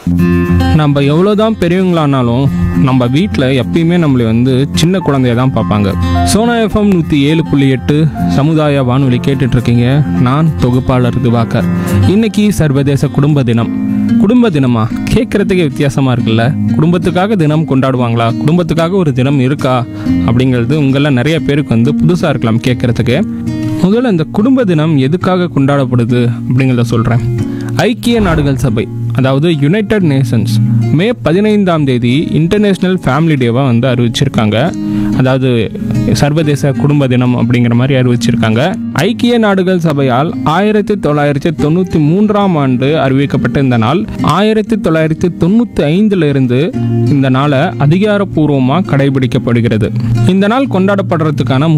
நம்ம எவ்வளோதான் பெரியவங்களானாலும் நம்ம வீட்டில் எப்பயுமே நம்மளை வந்து சின்ன குழந்தைய தான் பார்ப்பாங்க சோனா எஃப்எம் நூற்றி ஏழு புள்ளி எட்டு சமுதாய வானொலி கேட்டுட்டு இருக்கீங்க நான் தொகுப்பாளர் திவாகர் இன்னைக்கு சர்வதேச குடும்ப தினம் குடும்ப தினமா கேட்குறதுக்கே வித்தியாசமாக இருக்குல்ல குடும்பத்துக்காக தினம் கொண்டாடுவாங்களா குடும்பத்துக்காக ஒரு தினம் இருக்கா அப்படிங்கிறது உங்களில் நிறைய பேருக்கு வந்து புதுசாக இருக்கலாம் கேட்குறதுக்கு முதல்ல இந்த குடும்ப தினம் எதுக்காக கொண்டாடப்படுது அப்படிங்கிறத சொல்கிறேன் ஐக்கிய நாடுகள் சபை அதாவது யுனைடெட் நேஷன்ஸ் மே பதினைந்தாம் தேதி இன்டர்நேஷ்னல் ஃபேமிலி டேவாக வந்து அறிவிச்சிருக்காங்க அதாவது சர்வதேச குடும்ப தினம் அப்படிங்கிற மாதிரி அறிவிச்சிருக்காங்க ஐக்கிய நாடுகள் சபையால் ஆயிரத்தி தொள்ளாயிரத்தி தொண்ணூற்றி மூன்றாம் ஆண்டு அறிவிக்கப்பட்ட இந்த நாள் ஆயிரத்தி தொள்ளாயிரத்தி தொண்ணூற்றி ஐந்துல இருந்து இந்த நாளை அதிகாரப்பூர்வமாக கடைபிடிக்கப்படுகிறது இந்த நாள் கொண்டாடப்படுறதுக்கான